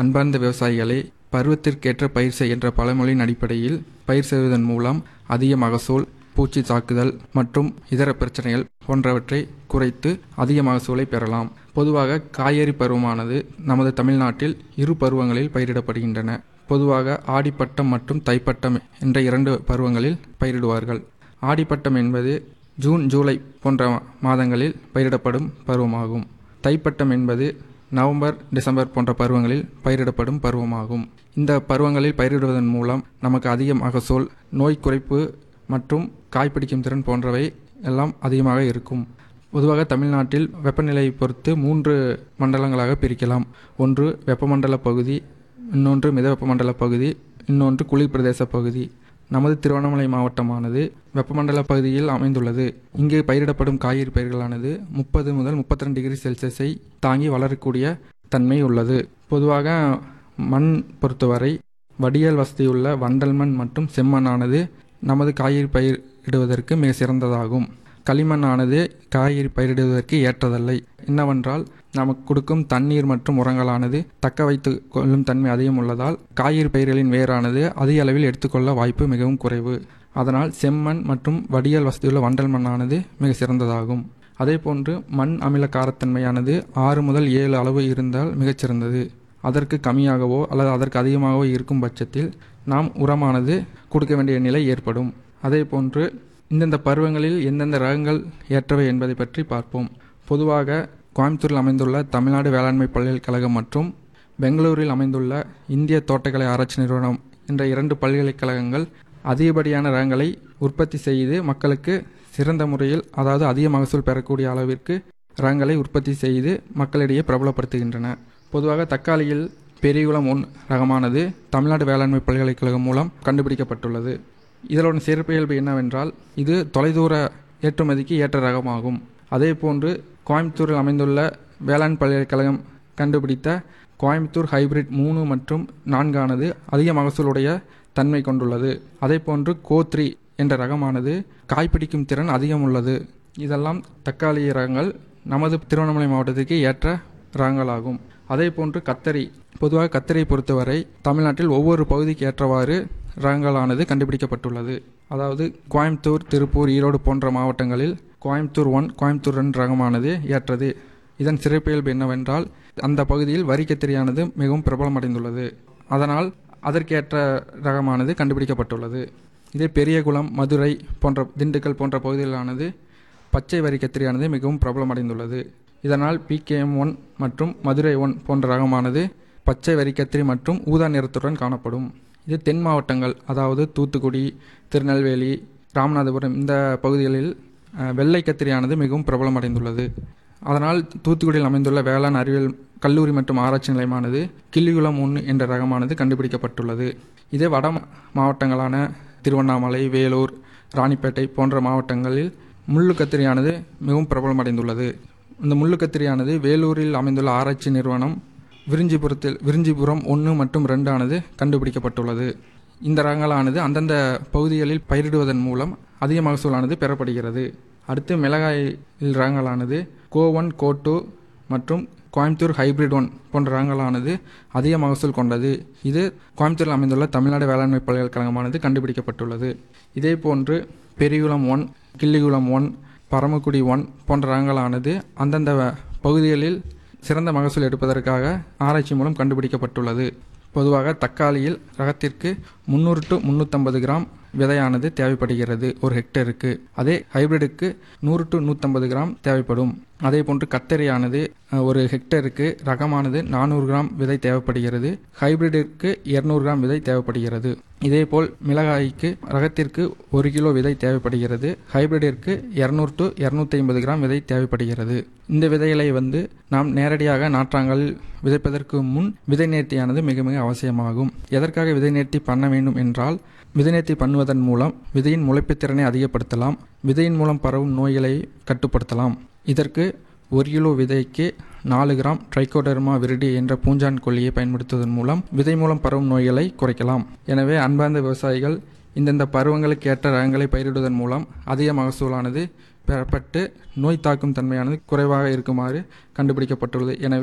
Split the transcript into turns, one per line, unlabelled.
அன்பார்ந்த விவசாயிகளே பருவத்திற்கேற்ற பயிர் செய் என்ற பழமொழியின் அடிப்படையில் பயிர் செய்வதன் மூலம் அதிக மகசூல் பூச்சி தாக்குதல் மற்றும் இதர பிரச்சனைகள் போன்றவற்றை குறைத்து அதிக மகசூலை பெறலாம் பொதுவாக காய்கறி பருவமானது நமது தமிழ்நாட்டில் இரு பருவங்களில் பயிரிடப்படுகின்றன பொதுவாக ஆடிப்பட்டம் மற்றும் தைப்பட்டம் என்ற இரண்டு பருவங்களில் பயிரிடுவார்கள் ஆடிப்பட்டம் என்பது ஜூன் ஜூலை போன்ற மாதங்களில் பயிரிடப்படும் பருவமாகும் தைப்பட்டம் என்பது நவம்பர் டிசம்பர் போன்ற பருவங்களில் பயிரிடப்படும் பருவமாகும் இந்த பருவங்களில் பயிரிடுவதன் மூலம் நமக்கு அதிக மகசூல் நோய் குறைப்பு மற்றும் காய்பிடிக்கும் திறன் போன்றவை எல்லாம் அதிகமாக இருக்கும் பொதுவாக தமிழ்நாட்டில் வெப்பநிலையை பொறுத்து மூன்று மண்டலங்களாக பிரிக்கலாம் ஒன்று வெப்பமண்டல பகுதி இன்னொன்று மித வெப்பமண்டல பகுதி இன்னொன்று குளிர் பிரதேச பகுதி நமது திருவண்ணாமலை மாவட்டமானது வெப்பமண்டல பகுதியில் அமைந்துள்ளது இங்கு பயிரிடப்படும் காய்கறி பயிர்களானது முப்பது முதல் முப்பத்தி ரெண்டு டிகிரி செல்சியஸை தாங்கி வளரக்கூடிய தன்மை உள்ளது பொதுவாக மண் பொறுத்தவரை வடியல் வசதியுள்ள வண்டல் மண் மற்றும் செம்மண்ணானது நமது காய்கறி பயிரிடுவதற்கு மிக சிறந்ததாகும் களிமண்ணானது காய்கறி பயிரிடுவதற்கு ஏற்றதல்ல என்னவென்றால் நமக்கு கொடுக்கும் தண்ணீர் மற்றும் உரங்களானது தக்க வைத்து கொள்ளும் தன்மை அதிகம் உள்ளதால் காய்கறி பயிர்களின் வேரானது அதிக அளவில் எடுத்துக்கொள்ள வாய்ப்பு மிகவும் குறைவு அதனால் செம்மண் மற்றும் வடியல் வசதியுள்ள வண்டல் மண்ணானது மிக சிறந்ததாகும் அதேபோன்று மண் அமில காரத்தன்மையானது ஆறு முதல் ஏழு அளவு இருந்தால் மிகச்சிறந்தது அதற்கு கம்மியாகவோ அல்லது அதற்கு அதிகமாகவோ இருக்கும் பட்சத்தில் நாம் உரமானது கொடுக்க வேண்டிய நிலை ஏற்படும் அதேபோன்று இந்தந்த பருவங்களில் எந்தெந்த ரகங்கள் ஏற்றவை என்பதை பற்றி பார்ப்போம் பொதுவாக கோயம்புத்தூரில் அமைந்துள்ள தமிழ்நாடு வேளாண்மை பல்கலைக்கழகம் மற்றும் பெங்களூரில் அமைந்துள்ள இந்திய தோட்டக்கலை ஆராய்ச்சி நிறுவனம் என்ற இரண்டு பல்கலைக்கழகங்கள் அதிகப்படியான ரகங்களை உற்பத்தி செய்து மக்களுக்கு சிறந்த முறையில் அதாவது அதிக மகசூல் பெறக்கூடிய அளவிற்கு ரகங்களை உற்பத்தி செய்து மக்களிடையே பிரபலப்படுத்துகின்றன பொதுவாக தக்காளியில் பெரியகுளம் ஒன் ரகமானது தமிழ்நாடு வேளாண்மை பல்கலைக்கழகம் மூலம் கண்டுபிடிக்கப்பட்டுள்ளது இதனோட சிறப்பியல்பு என்னவென்றால் இது தொலைதூர ஏற்றுமதிக்கு ஏற்ற ரகமாகும் அதேபோன்று கோயம்புத்தூரில் அமைந்துள்ள வேளாண் பல்கலைக்கழகம் கண்டுபிடித்த கோயம்புத்தூர் ஹைபிரிட் மூணு மற்றும் நான்கானது அதிக மகசூலுடைய தன்மை கொண்டுள்ளது அதேபோன்று கோத்ரி என்ற ரகமானது காய்பிடிக்கும் திறன் அதிகம் உள்ளது இதெல்லாம் தக்காளி ரகங்கள் நமது திருவண்ணாமலை மாவட்டத்திற்கு ஏற்ற ரகங்களாகும் அதேபோன்று கத்தரி பொதுவாக கத்தரியை பொறுத்தவரை தமிழ்நாட்டில் ஒவ்வொரு பகுதிக்கு ஏற்றவாறு ரகங்களானது கண்டுபிடிக்கப்பட்டுள்ளது அதாவது கோயம்புத்தூர் திருப்பூர் ஈரோடு போன்ற மாவட்டங்களில் கோயம்புத்தூர் ஒன் கோயம்புத்தூர் ரெண்டு ரகமானது ஏற்றது இதன் சிறப்பியல்பு என்னவென்றால் அந்த பகுதியில் வரி கத்திரியானது மிகவும் பிரபலமடைந்துள்ளது அதனால் அதற்கேற்ற ரகமானது கண்டுபிடிக்கப்பட்டுள்ளது இதே பெரியகுளம் மதுரை போன்ற திண்டுக்கல் போன்ற பகுதிகளானது பச்சை வரி கத்திரியானது மிகவும் பிரபலமடைந்துள்ளது இதனால் பிகேஎம் ஒன் மற்றும் மதுரை ஒன் போன்ற ரகமானது பச்சை வரி கத்திரி மற்றும் ஊதா நிறத்துடன் காணப்படும் இது தென் மாவட்டங்கள் அதாவது தூத்துக்குடி திருநெல்வேலி ராமநாதபுரம் இந்த பகுதிகளில் வெள்ளை கத்திரியானது மிகவும் பிரபலமடைந்துள்ளது அதனால் தூத்துக்குடியில் அமைந்துள்ள வேளாண் அறிவியல் கல்லூரி மற்றும் ஆராய்ச்சி நிலையமானது கிள்ளிகுளம் ஒன்று என்ற ரகமானது கண்டுபிடிக்கப்பட்டுள்ளது இதே வட மாவட்டங்களான திருவண்ணாமலை வேலூர் ராணிப்பேட்டை போன்ற மாவட்டங்களில் முள்ளு கத்திரியானது மிகவும் பிரபலமடைந்துள்ளது இந்த முள்ளு கத்திரியானது வேலூரில் அமைந்துள்ள ஆராய்ச்சி நிறுவனம் விரிஞ்சிபுரத்தில் விரிஞ்சிபுரம் ஒன்று மற்றும் ரெண்டு ஆனது கண்டுபிடிக்கப்பட்டுள்ளது இந்த ரகங்களானது அந்தந்த பகுதிகளில் பயிரிடுவதன் மூலம் அதிக மகசூலானது பெறப்படுகிறது அடுத்து மிளகாய் ரகங்களானது கோ ஒன் கோ டூ மற்றும் கோயம்புத்தூர் ஹைபிரிட் ஒன் போன்ற ரகங்களானது அதிக மகசூல் கொண்டது இது கோயம்புத்தூரில் அமைந்துள்ள தமிழ்நாடு வேளாண்மை பல்கலைக்கழகமானது கண்டுபிடிக்கப்பட்டுள்ளது இதே போன்று Periyakulam one Killikulam one Paramakudi one போன்ற ரகங்களானது அந்தந்த பகுதிகளில் சிறந்த மகசூல் எடுப்பதற்காக ஆராய்ச்சி மூலம் கண்டுபிடிக்கப்பட்டுள்ளது பொதுவாக தக்காளியில் ரகத்திற்கு முந்நூறு டு முந்நூற்றம்பது கிராம் விதையானது தேவைப்படுகிறது ஒரு ஹெக்டருக்கு அதே ஹைபிரிடுக்கு நூறு டு நூற்றம்பது கிராம் தேவைப்படும் அதே போன்று கத்தரியானது ஒரு ஹெக்டருக்கு ரகமானது நானூறு கிராம் விதை தேவைப்படுகிறது ஹைபிரிடிற்கு இருநூறு கிராம் விதை தேவைப்படுகிறது இதேபோல் மிளகாய்க்கு ரகத்திற்கு ஒரு கிலோ விதை தேவைப்படுகிறது ஹைபிரிடிற்கு இரநூறு டு இரநூத்தி ஐம்பது கிராம் விதை தேவைப்படுகிறது இந்த விதைகளை வந்து நாம் நேரடியாக நாற்றாங்கல் விதைப்பதற்கு முன் விதை நேர்த்தியானது மிக மிக அவசியமாகும் எதற்காக விதை நேர்த்தி பண்ண வேண்டும் என்றால் விதை நேர்த்தி பண்ணுவதன் மூலம் விதையின் முளைப்பு திறனை அதிகப்படுத்தலாம் விதையின் மூலம் பரவும் நோய்களை கட்டுப்படுத்தலாம் இதற்கு ஒரு கிலோ விதைக்கு நாலு கிராம் ட்ரைகோடர்மா விரிடி என்ற பூஞ்சான் கொல்லியை பயன்படுத்துவதன் மூலம் விதை மூலம் பரவும் நோய்களை குறைக்கலாம் எனவே அன்பார்ந்த விவசாயிகள் இந்தந்த பருவங்களுக்கு ஏற்ற ரகங்களை பயிரிடுவதன் மூலம் அதிக மகசூலானது பெறப்பட்டு நோய் தாக்கும் தன்மையானது குறைவாக இருக்குமாறு கண்டுபிடிக்கப்பட்டுள்ளது எனவே